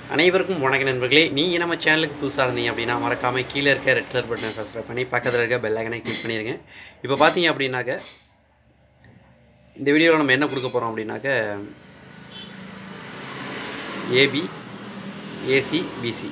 அனைவருக்கும் வணக்கம் நண்பர்களே நீங்கள் நம்ம சேனலுக்கு புதுசாக இருந்தீங்க அப்படின்னா மறக்காமல் கீழே இருக்க ரெட் கலர் பட்டனை சப்ஸ்கிரைப் பண்ணி பக்கத்தில் இருக்க பெல் ஐக்கனை கிளிக் பண்ணிடுங்க இப்போ பார்த்தீங்க அப்படின்னாக்க இந்த வீடியோவில் நம்ம என்ன கொடுக்க போகிறோம் அப்படின்னாக்க ஏபி ஏசி பிசி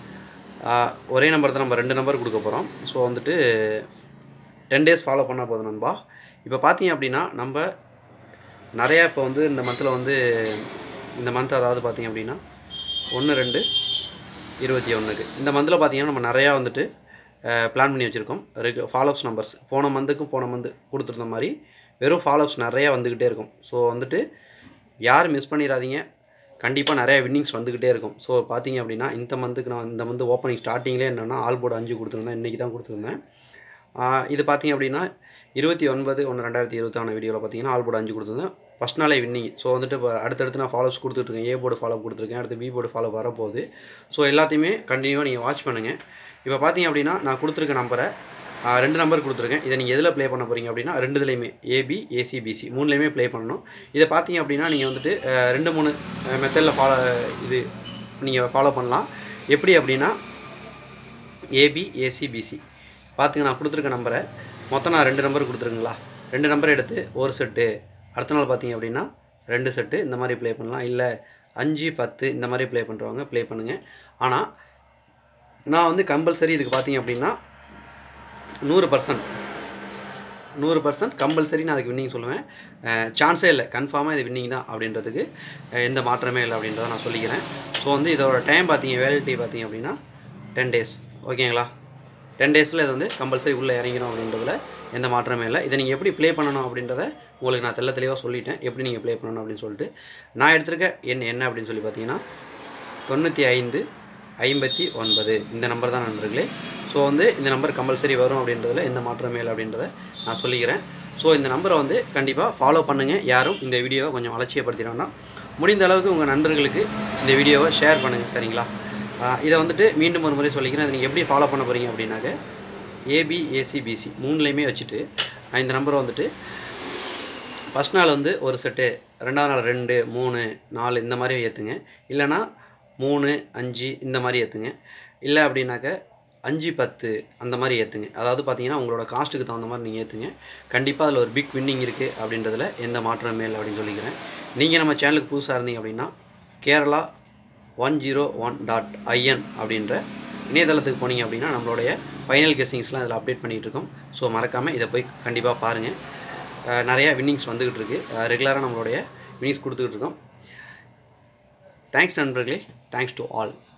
ஒரே நம்பர் தான் நம்ம ரெண்டு நம்பர் கொடுக்க போகிறோம் ஸோ வந்துட்டு டென் டேஸ் ஃபாலோ பண்ணால் போதும் நண்பா இப்போ பார்த்தீங்க அப்படின்னா நம்ம நிறையா இப்போ வந்து இந்த மந்தில் வந்து இந்த மந்த் அதாவது பார்த்தீங்க அப்படின்னா ஒன்று ரெண்டு இருபத்தி ஒன்றுக்கு இந்த மந்தில் பார்த்தீங்கன்னா நம்ம நிறையா வந்துட்டு பிளான் பண்ணி வச்சுருக்கோம் ரெகு ஃபாலோப்ஸ் நம்பர்ஸ் போன மந்த்துக்கும் போன மந்த் கொடுத்துருந்த மாதிரி வெறும் ஃபாலோப்ஸ் நிறையா வந்துக்கிட்டே இருக்கும் ஸோ வந்துட்டு யாரும் மிஸ் பண்ணிடாதீங்க கண்டிப்பாக நிறையா வின்னிங்ஸ் வந்துக்கிட்டே இருக்கும் ஸோ பார்த்தீங்க அப்படின்னா இந்த மந்த்துக்கு நான் இந்த மந்த் ஓப்பனிங் ஸ்டார்டிங்லேயே என்னென்னா ஆல் போர்டு அஞ்சு கொடுத்துருந்தேன் இன்றைக்கி தான் கொடுத்துருந்தேன் ஆஹ் இது பார்த்தீங்க அப்படின்னா இருபத்தி ஒன்பது ஒன்று ரெண்டாயிரத்தி இருபத்தான வீடியோவில் பார்த்தீங்கன்னா ஆல் போர்டு அஞ்சு கொடுத்துருந்தேன் ஃபஸ்ட் நாளே வின்னிங் ஸோ வந்துட்டு இப்போ அடுத்தடுத்து நான் ஃபாலோஸ் கொடுத்துட்ருக்கேன் ஏ போர்டு ஃபாலோ கொடுத்துருக்கேன் அடுத்து பி போர்டு ஃபாலோ வரப்போகுது ஸோ எல்லாத்தையுமே கண்டினியூவாக நீங்கள் வாட்ச் பண்ணுங்கள் இப்போ பார்த்தீங்க அப்படின்னா நான் கொடுத்துருக்க நம்பரை ஆஹ் ரெண்டு நம்பர் கொடுத்துருக்கேன் இதை நீங்கள் எதில் ப்ளே பண்ண போகிறீங்க அப்படின்னா ரெண்டுலேயுமே ஏபி ஏசி பிசி மூணுலேயுமே ப்ளே பண்ணணும் இதை பார்த்தீங்க அப்படின்னா நீங்கள் வந்துட்டு ஆஹ் ரெண்டு மூணு மெத்தடில் ஃபாலோ இது நீங்கள் ஃபாலோ பண்ணலாம் எப்படி அப்படின்னா ஏபி ஏசி பிசி பார்த்துங்க நான் கொடுத்துருக்க நம்பரை மொத்தம் நான் ரெண்டு நம்பர் கொடுத்துருங்களா ரெண்டு நம்பர் எடுத்து ஒரு செட்டு அடுத்த நாள் பார்த்தீங்க அப்படின்னா ரெண்டு செட்டு இந்த மாதிரி ப்ளே பண்ணலாம் இல்லை அஞ்சு பத்து இந்த மாதிரி ப்ளே பண்ணுறவங்க ப்ளே பண்ணுங்கள் ஆனால் நான் வந்து கம்பல்சரி இதுக்கு பார்த்தீங்க அப்படின்னா நூறு பர்சன்ட் நூறு பர்சன்ட் கம்பல்சரி நான் அதுக்கு வின்னிங் சொல்லுவேன் சான்ஸே இல்லை கன்ஃபார்மாக இது வின்னிங் தான் அப்படின்றதுக்கு அஹ் எந்த மாற்றமே இல்லை அப்படின்றத நான் சொல்லிக்கிறேன் ஸோ வந்து இதோட டைம் பார்த்தீங்க வேலிட்டி பார்த்தீங்க அப்படின்னா டென் டேஸ் ஓகேங்களா டென் டேஸில் இது வந்து கம்பல்சரி உள்ளே இறங்கிடும் அப்படின்றதுல எந்த மாற்றமே இல்லை இதை நீங்கள் எப்படி ப்ளே பண்ணணும் அப்படின்றத உங்களுக்கு நான் தெள்ள தெளிவாக சொல்லிட்டேன் எப்படி நீங்கள் ப்ளே பண்ணணும் அப்படின்னு சொல்லிட்டு நான் எடுத்திருக்க எண் என்ன அப்படின்னு சொல்லி பார்த்தீங்கன்னா தொண்ணூற்றி ஐந்து ஐம்பத்தி ஒன்பது இந்த நம்பர் தான் நண்பர்களே ஸோ வந்து இந்த நம்பர் கம்பல்சரி வரும் அப்படின்றதுல எந்த மாற்றமே இல்லை அப்படின்றத நான் சொல்லிக்கிறேன் ஸோ இந்த நம்பரை வந்து கண்டிப்பாக ஃபாலோ பண்ணுங்கள் யாரும் இந்த வீடியோவை கொஞ்சம் அலட்சியப்படுத்திட வேண்டாம் முடிந்த அளவுக்கு உங்கள் நண்பர்களுக்கு இந்த வீடியோவை ஷேர் பண்ணுங்கள் சரிங்களா ஆஹ் இதை வந்துட்டு மீண்டும் ஒரு முறை சொல்லிக்கிறேன் அதை நீங்கள் எப்படி ஃபாலோ பண்ண போகிறீங்க அப்படின்னாக்க ஏபி ஏசி பிசி மூணுலேயுமே வச்சுட்டு நான் இந்த நம்பரை வந்துட்டு ஃபஸ்ட் நாள் வந்து ஒரு செட்டு ரெண்டாவது நாள் ரெண்டு மூணு நாலு இந்த மாதிரி ஏற்றுங்க இல்லைனா மூணு அஞ்சு இந்த மாதிரி ஏற்றுங்க இல்லை அப்படின்னாக்க அஞ்சு பத்து அந்த மாதிரி ஏற்றுங்க அதாவது பார்த்தீங்கன்னா உங்களோட காஸ்ட்டுக்கு தகுந்த மாதிரி நீங்கள் ஏற்றுங்க கண்டிப்பாக அதில் ஒரு பிக் வின்னிங் இருக்குது அப்படின்றதுல எந்த மாற்றமே இல்லை அப்படின்னு சொல்லிக்கிறேன் நீங்கள் நம்ம சேனலுக்கு புதுசாக இருந்தீங்க அப்படின்னா Kerala one zero one dot IN அப்படின்ற இணையதளத்துக்கு போனீங்க அப்படின்னா நம்மளுடைய ஃபைனல் கெஸ்ஸிங்ஸ்லாம் இதில் அப்டேட் பண்ணிகிட்டு இருக்கோம் ஸோ மறக்காமல் இதை போய் கண்டிப்பாக பாருங்கள் அஹ் நிறைய வின்னிங்ஸ் வந்துக்கிட்டு இருக்கு ரெகுலராக நம்மளுடைய வின்னிங்ஸ் கொடுத்துக்கிட்டு இருக்கோம் தேங்க்ஸ் நண்பர்களே தேங்க்ஸ் டு ஆல்